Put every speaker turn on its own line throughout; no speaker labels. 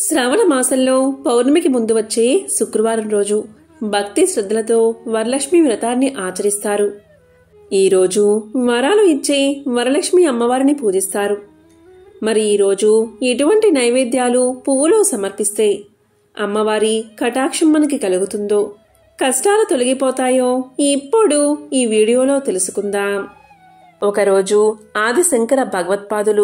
శ్రావణ మాసంలో పౌర్ణమికి ముందు వచ్చే శుక్రవారం రోజు భక్తి శ్రద్ధలతో వరలక్ష్మి వ్రతాన్ని ఆచరిస్తారు ఈ రోజు వరాలు ఇచ్చే వరలక్ష్మి అమ్మవారిని పూజిస్తారు మరి ఈరోజు ఎటువంటి నైవేద్యాలు పువ్వులు సమర్పిస్తే అమ్మవారి కటాక్షం మనకి కలుగుతుందో కష్టాలు తొలగిపోతాయో ఇప్పుడు ఈ వీడియోలో తెలుసుకుందాం ఒకరోజు ఆదిశంకర భగవత్పాదులు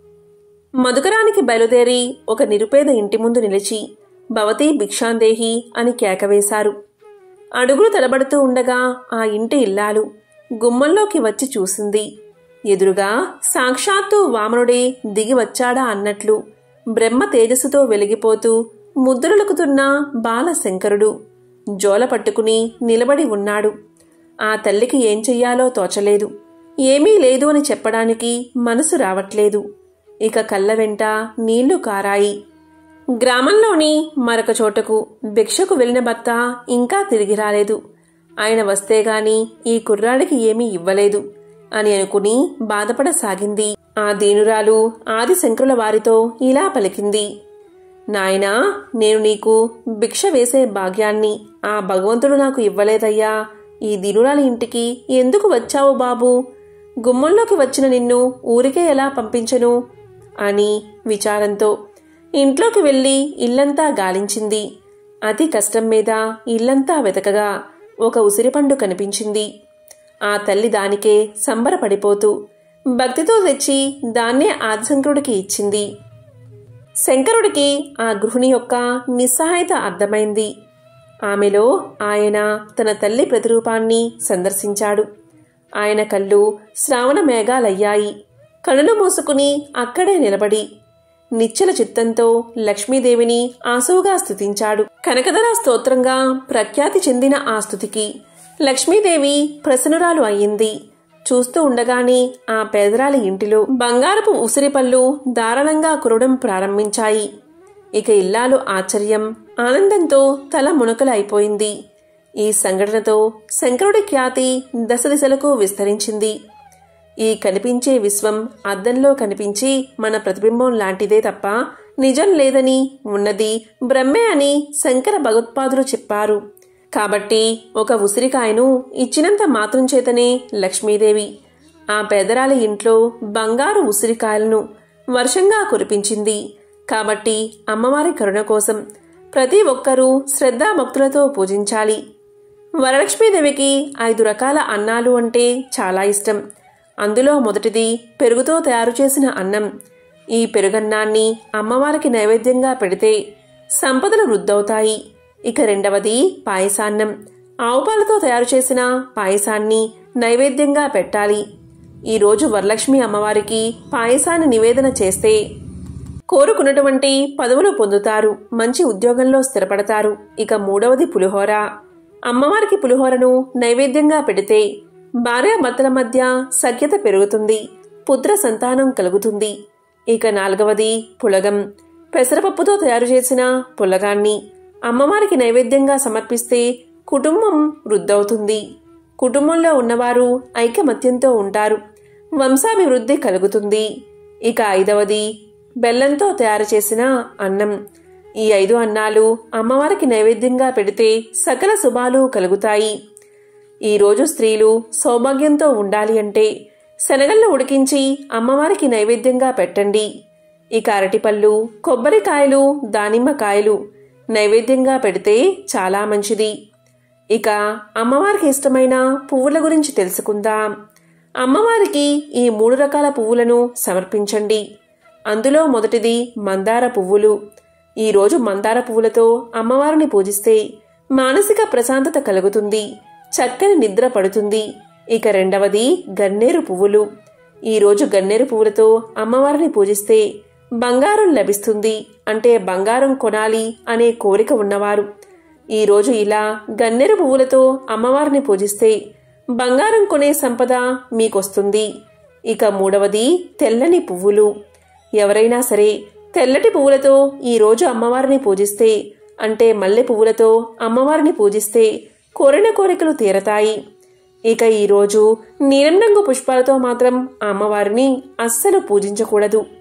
మధుకరానికి బయలుదేరి ఒక నిరుపేద ఇంటి ముందు నిలిచి భవతి భిక్షాందేహి అని కేకవేశారు అడుగులు తలబడుతూ ఉండగా ఆ ఇంటి ఇల్లాలు గుమ్మంలోకి వచ్చి చూసింది ఎదురుగా సాక్షాత్తు వామనుడే దిగి వచ్చాడా అన్నట్లు బ్రహ్మ తేజస్సుతో వెలిగిపోతూ ముద్రలుకుతున్న బాలశంకరుడు జోల పట్టుకుని నిలబడి ఉన్నాడు ఆ తల్లికి ఏం చెయ్యాలో తోచలేదు ఏమీ లేదు అని చెప్పడానికి మనసు రావట్లేదు ఇక కళ్ళ వెంట నీళ్లు కారాయి గ్రామంలోని మరొక చోటకు భిక్షకు వెళ్లిన భర్త ఇంకా తిరిగి రాలేదు ఆయన వస్తే గాని ఈ కుర్రాడికి ఏమీ ఇవ్వలేదు అని అనుకుని బాధపడసాగింది ఆ దీనురాలు ఆదిశంకరుల వారితో ఇలా పలికింది నాయనా నేను నీకు భిక్ష వేసే భాగ్యాన్ని ఆ భగవంతుడు నాకు ఇవ్వలేదయ్యా ఈ దీనురాలి ఇంటికి ఎందుకు వచ్చావు బాబు గుమ్మంలోకి వచ్చిన నిన్ను ఊరికే ఎలా పంపించను అని విచారంతో ఇంట్లోకి వెళ్ళి ఇల్లంతా గాలించింది అతి కష్టం మీద ఇల్లంతా వెతకగా ఒక ఉసిరిపండు కనిపించింది ఆ తల్లి దానికే సంబరపడిపోతూ భక్తితో తెచ్చి దాన్నే ఆదిశంకరుడికి ఇచ్చింది శంకరుడికి ఆ గృహిణి యొక్క నిస్సహాయత అర్థమైంది ఆమెలో ఆయన తన తల్లి ప్రతిరూపాన్ని సందర్శించాడు ఆయన కళ్ళు శ్రావణ మేఘాలయ్యాయి కనులు మూసుకుని అక్కడే నిలబడి నిశ్చల చిత్తంతో లక్ష్మీదేవిని ఆసువుగా స్తుతించాడు కనకధర స్తోత్రంగా ప్రఖ్యాతి చెందిన ఆ స్తుతికి లక్ష్మీదేవి ప్రసన్నురాలు అయ్యింది చూస్తూ ఉండగానే ఆ పేదరాలి ఇంటిలో బంగారపు ఉసిరిపళ్ళు దారుణంగా కురవడం ప్రారంభించాయి ఇక ఇల్లాలు ఆశ్చర్యం ఆనందంతో తల మునకలైపోయింది ఈ సంఘటనతో శంకరుడి ఖ్యాతి దశ దిశలకు విస్తరించింది ఈ కనిపించే విశ్వం అద్దంలో కనిపించి మన ప్రతిబింబం లాంటిదే తప్ప నిజం లేదని ఉన్నది బ్రహ్మే అని శంకర భగవత్పాదులు చెప్పారు కాబట్టి ఒక ఉసిరికాయను ఇచ్చినంత మాత్రం చేతనే లక్ష్మీదేవి ఆ పేదరాలి ఇంట్లో బంగారు ఉసిరికాయలను వర్షంగా కురిపించింది కాబట్టి అమ్మవారి కరుణ కోసం ప్రతి ఒక్కరూ శ్రద్ధాభక్తులతో పూజించాలి వరలక్ష్మీదేవికి ఐదు రకాల అన్నాలు అంటే చాలా ఇష్టం అందులో మొదటిది పెరుగుతో తయారు చేసిన అన్నం ఈ పెరుగన్నాన్ని అమ్మవారికి నైవేద్యంగా పెడితే సంపదలు వృద్ధవుతాయి ఇక రెండవది పాయసాన్నం ఆవుపాలతో తయారు చేసిన పాయసాన్ని నైవేద్యంగా పెట్టాలి ఈరోజు వరలక్ష్మి అమ్మవారికి పాయసాన్ని నివేదన చేస్తే కోరుకున్నటువంటి పదవులు పొందుతారు మంచి ఉద్యోగంలో స్థిరపడతారు ఇక మూడవది పులిహోర అమ్మవారికి పులిహోరను నైవేద్యంగా పెడితే భార్యాభర్తల మధ్య సఖ్యత పెరుగుతుంది పుత్ర సంతానం కలుగుతుంది ఇక నాలుగవది పులగం పెసరపప్పుతో తయారు చేసిన పులగాన్ని అమ్మవారికి నైవేద్యంగా సమర్పిస్తే కుటుంబం వృద్ధవుతుంది కుటుంబంలో ఉన్నవారు ఐకమత్యంతో ఉంటారు వంశాభివృద్ధి కలుగుతుంది ఇక ఐదవది బెల్లంతో తయారు చేసిన అన్నం ఈ ఐదు అన్నాలు అమ్మవారికి నైవేద్యంగా పెడితే సకల శుభాలు కలుగుతాయి ఈరోజు స్త్రీలు సౌభాగ్యంతో ఉండాలి అంటే శనగలను ఉడికించి అమ్మవారికి నైవేద్యంగా పెట్టండి ఇక అరటిపళ్ళు కొబ్బరికాయలు దానిమ్మకాయలు నైవేద్యంగా పెడితే చాలా మంచిది ఇక అమ్మవారికి ఇష్టమైన పువ్వుల గురించి తెలుసుకుందాం అమ్మవారికి ఈ మూడు రకాల పువ్వులను సమర్పించండి అందులో మొదటిది మందార పువ్వులు ఈరోజు మందార పువ్వులతో అమ్మవారిని పూజిస్తే మానసిక ప్రశాంతత కలుగుతుంది చక్కని నిద్ర పడుతుంది ఇక రెండవది గన్నేరు పువ్వులు ఈరోజు గన్నేరు పువ్వులతో అమ్మవారిని పూజిస్తే బంగారం లభిస్తుంది అంటే బంగారం కొనాలి అనే కోరిక ఉన్నవారు ఈరోజు ఇలా గన్నేరు పువ్వులతో అమ్మవారిని పూజిస్తే బంగారం కొనే సంపద మీకొస్తుంది ఇక మూడవది తెల్లని పువ్వులు ఎవరైనా సరే తెల్లటి పువ్వులతో ఈరోజు అమ్మవారిని పూజిస్తే అంటే మల్లె పువ్వులతో అమ్మవారిని పూజిస్తే కోరిన కోరికలు తీరతాయి ఇక ఈరోజు నీలం రంగు పుష్పాలతో మాత్రం ఆ అమ్మవారిని అస్సలు పూజించకూడదు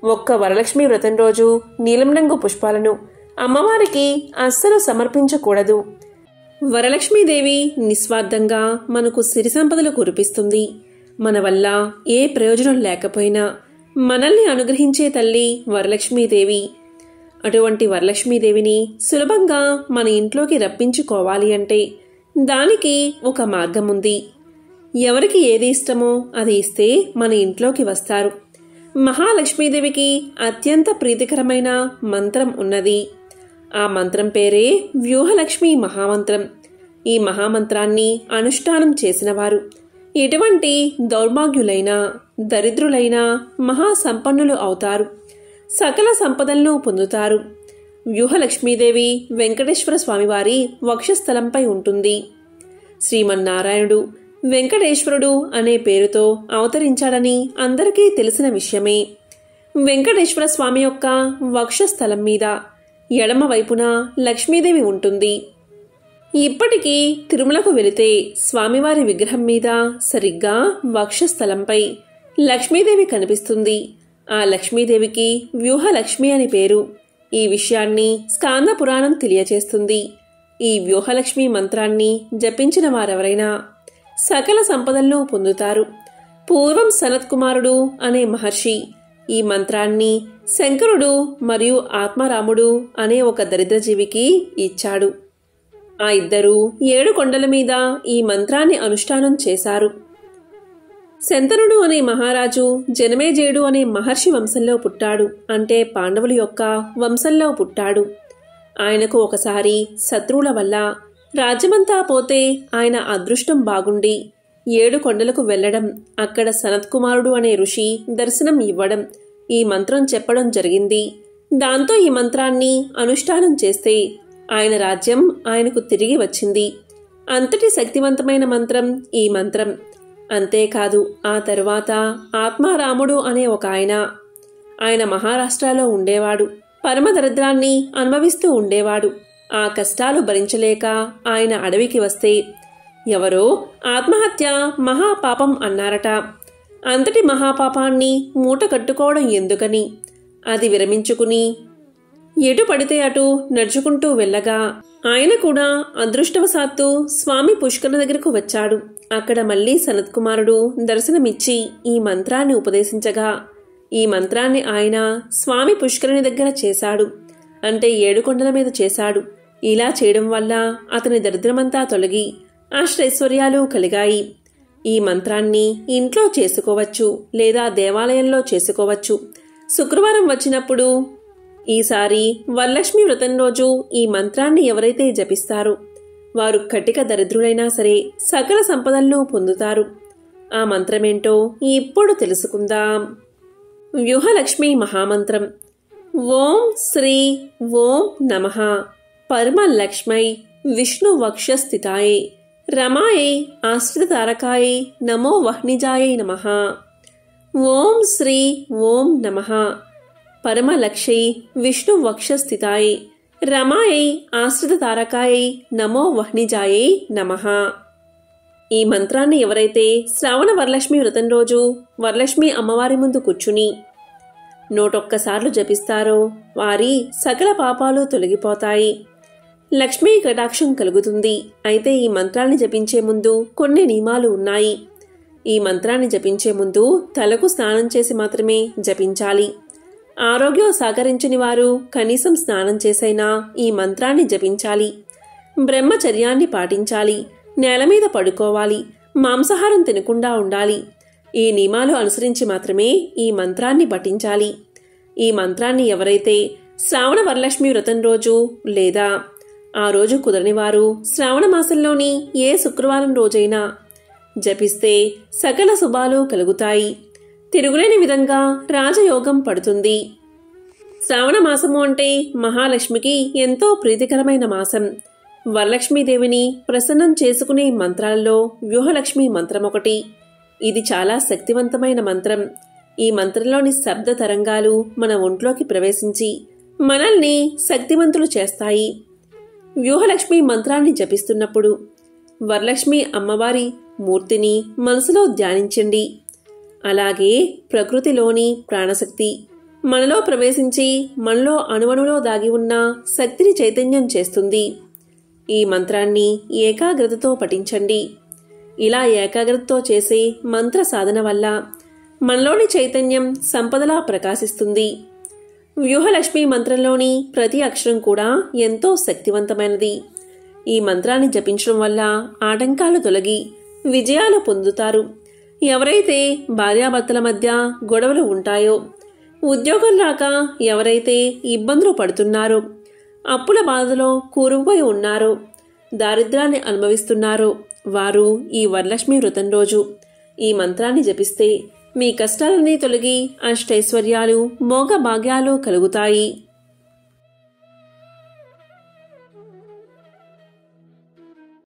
ఒక్క వరలక్ష్మి వ్రతం రోజు నీలం రంగు పుష్పాలను అమ్మవారికి అస్సలు సమర్పించకూడదు వరలక్ష్మీదేవి నిస్వార్థంగా మనకు సిరి సంపదలు కురిపిస్తుంది మన వల్ల ఏ ప్రయోజనం లేకపోయినా మనల్ని అనుగ్రహించే తల్లి వరలక్ష్మీదేవి అటువంటి వరలక్ష్మీదేవిని సులభంగా మన ఇంట్లోకి రప్పించుకోవాలి అంటే దానికి ఒక మార్గం ఉంది ఎవరికి ఏది ఇష్టమో అది ఇస్తే మన ఇంట్లోకి వస్తారు మహాలక్ష్మీదేవికి అత్యంత ప్రీతికరమైన మంత్రం ఉన్నది ఆ మంత్రం పేరే వ్యూహలక్ష్మి మహామంత్రం ఈ మహామంత్రాన్ని అనుష్ఠానం చేసినవారు ఎటువంటి దౌర్భాగ్యులైన దరిద్రులైన మహాసంపన్నులు అవుతారు సకల సంపదలను పొందుతారు వ్యూహలక్ష్మీదేవి వెంకటేశ్వర స్వామివారి వక్షస్థలంపై ఉంటుంది శ్రీమన్నారాయణుడు వెంకటేశ్వరుడు అనే పేరుతో అవతరించాడని అందరికీ తెలిసిన విషయమే వెంకటేశ్వర స్వామి యొక్క వక్షస్థలం మీద ఎడమ వైపున లక్ష్మీదేవి ఉంటుంది ఇప్పటికీ తిరుమలకు వెళితే స్వామివారి విగ్రహం మీద సరిగ్గా వక్షస్థలంపై లక్ష్మీదేవి కనిపిస్తుంది ఆ లక్ష్మీదేవికి వ్యూహలక్ష్మి అని పేరు ఈ విషయాన్ని స్కాంద పురాణం తెలియచేస్తుంది ఈ వ్యూహలక్ష్మి మంత్రాన్ని జపించిన వారెవరైనా సకల సంపదలను పొందుతారు పూర్వం సనత్ కుమారుడు అనే మహర్షి ఈ మంత్రాన్ని శంకరుడు మరియు ఆత్మారాముడు అనే ఒక దరిద్రజీవికి ఇచ్చాడు ఆ ఇద్దరూ ఏడు కొండల మీద ఈ మంత్రాన్ని అనుష్ఠానం చేశారు శంతనుడు అనే మహారాజు జనమేజేయుడు అనే మహర్షి వంశంలో పుట్టాడు అంటే పాండవుల యొక్క వంశంలో పుట్టాడు ఆయనకు ఒకసారి శత్రువుల వల్ల రాజ్యమంతా పోతే ఆయన అదృష్టం బాగుండి ఏడు కొండలకు వెళ్లడం అక్కడ సనత్కుమారుడు అనే ఋషి దర్శనం ఇవ్వడం ఈ మంత్రం చెప్పడం జరిగింది దాంతో ఈ మంత్రాన్ని అనుష్ఠానం చేస్తే ఆయన రాజ్యం ఆయనకు తిరిగి వచ్చింది అంతటి శక్తివంతమైన మంత్రం ఈ మంత్రం అంతేకాదు ఆ తరువాత ఆత్మారాముడు అనే ఒక ఆయన ఆయన మహారాష్ట్రలో ఉండేవాడు పరమ దరిద్రాన్ని అనుభవిస్తూ ఉండేవాడు ఆ కష్టాలు భరించలేక ఆయన అడవికి వస్తే ఎవరో ఆత్మహత్య మహాపాపం అన్నారట అంతటి మహాపాపాన్ని మూట కట్టుకోవడం ఎందుకని అది విరమించుకుని ఎటు పడితే అటు నడుచుకుంటూ వెళ్ళగా ఆయన కూడా అదృష్టవశాత్తు స్వామి పుష్కర దగ్గరకు వచ్చాడు అక్కడ మళ్ళీ సనత్కుమారుడు దర్శనమిచ్చి ఈ మంత్రాన్ని ఉపదేశించగా ఈ మంత్రాన్ని ఆయన స్వామి పుష్కరుని దగ్గర చేశాడు అంటే ఏడుకొండల మీద చేశాడు ఇలా చేయడం వల్ల అతని దరిద్రమంతా తొలగి అష్టైశ్వర్యాలు కలిగాయి ఈ మంత్రాన్ని ఇంట్లో చేసుకోవచ్చు లేదా దేవాలయంలో చేసుకోవచ్చు శుక్రవారం వచ్చినప్పుడు ఈసారి వరలక్ష్మి వ్రతం రోజు ఈ మంత్రాన్ని ఎవరైతే జపిస్తారో వారు కటిక దరిద్రులైనా సరే సకల సంపదలను పొందుతారు ఆ మంత్రమేంటో ఇప్పుడు తెలుసుకుందాం వ్యూహలక్ష్మి మహామంత్రం ఓం శ్రీ ఓం నమ పరమలక్ష్మై విష్ణు వక్షస్థితాయే రమాయే ఆశ్రిత తారకాయే నమో వహ్నిజాయే నమ ఓం శ్రీ ఓం నమ పరమలక్షై విష్ణు వక్షస్థితాయే రమాయై ఆశ్రిత తారకాయై నమో వహ్నిజాయై నమః ఈ మంత్రాన్ని ఎవరైతే శ్రావణ వరలక్ష్మి వ్రతం రోజు వరలక్ష్మి అమ్మవారి ముందు కూర్చుని నూటొక్కసార్లు జపిస్తారో వారి సకల పాపాలు తొలగిపోతాయి లక్ష్మీ కటాక్షం కలుగుతుంది అయితే ఈ మంత్రాన్ని జపించే ముందు కొన్ని నియమాలు ఉన్నాయి ఈ మంత్రాన్ని జపించే ముందు తలకు స్నానం చేసి మాత్రమే జపించాలి ఆరోగ్యం సహకరించని వారు కనీసం స్నానం చేసైనా ఈ మంత్రాన్ని జపించాలి బ్రహ్మచర్యాన్ని పాటించాలి నేల మీద పడుకోవాలి మాంసాహారం తినకుండా ఉండాలి ఈ నియమాలు అనుసరించి మాత్రమే ఈ మంత్రాన్ని పఠించాలి ఈ మంత్రాన్ని ఎవరైతే శ్రావణ వరలక్ష్మి వ్రతం రోజు లేదా ఆ రోజు కుదరని వారు శ్రావణ మాసంలోని ఏ శుక్రవారం రోజైనా జపిస్తే సకల శుభాలు కలుగుతాయి తిరుగులేని విధంగా రాజయోగం పడుతుంది శ్రావణ మాసము అంటే మహాలక్ష్మికి ఎంతో ప్రీతికరమైన మాసం వరలక్ష్మీదేవిని ప్రసన్నం చేసుకునే మంత్రాల్లో వ్యూహలక్ష్మి మంత్రం ఒకటి ఇది చాలా శక్తివంతమైన మంత్రం ఈ మంత్రంలోని శబ్ద తరంగాలు మన ఒంట్లోకి ప్రవేశించి మనల్ని శక్తివంతులు చేస్తాయి వ్యూహలక్ష్మి మంత్రాన్ని జపిస్తున్నప్పుడు వరలక్ష్మి అమ్మవారి మూర్తిని మనసులో ధ్యానించండి అలాగే ప్రకృతిలోని ప్రాణశక్తి మనలో ప్రవేశించి మనలో అణువణులో దాగి ఉన్న శక్తిని చైతన్యం చేస్తుంది ఈ మంత్రాన్ని ఏకాగ్రతతో పఠించండి ఇలా ఏకాగ్రతతో చేసే మంత్ర సాధన వల్ల మనలోని చైతన్యం సంపదలా ప్రకాశిస్తుంది వ్యూహలక్ష్మి మంత్రంలోని ప్రతి అక్షరం కూడా ఎంతో శక్తివంతమైనది ఈ మంత్రాన్ని జపించడం వల్ల ఆటంకాలు తొలగి విజయాలు పొందుతారు ఎవరైతే భార్యాభర్తల మధ్య గొడవలు ఉంటాయో ఉద్యోగం రాక ఎవరైతే ఇబ్బందులు పడుతున్నారో అప్పుల బాధలో కూరుకుపోయి ఉన్నారో దారిద్రాన్ని అనుభవిస్తున్నారో వారు ఈ వరలక్ష్మి వ్రతం రోజు ఈ మంత్రాన్ని జపిస్తే మీ కష్టాలన్నీ తొలగి అష్టైశ్వర్యాలు మోగ భాగ్యాలు కలుగుతాయి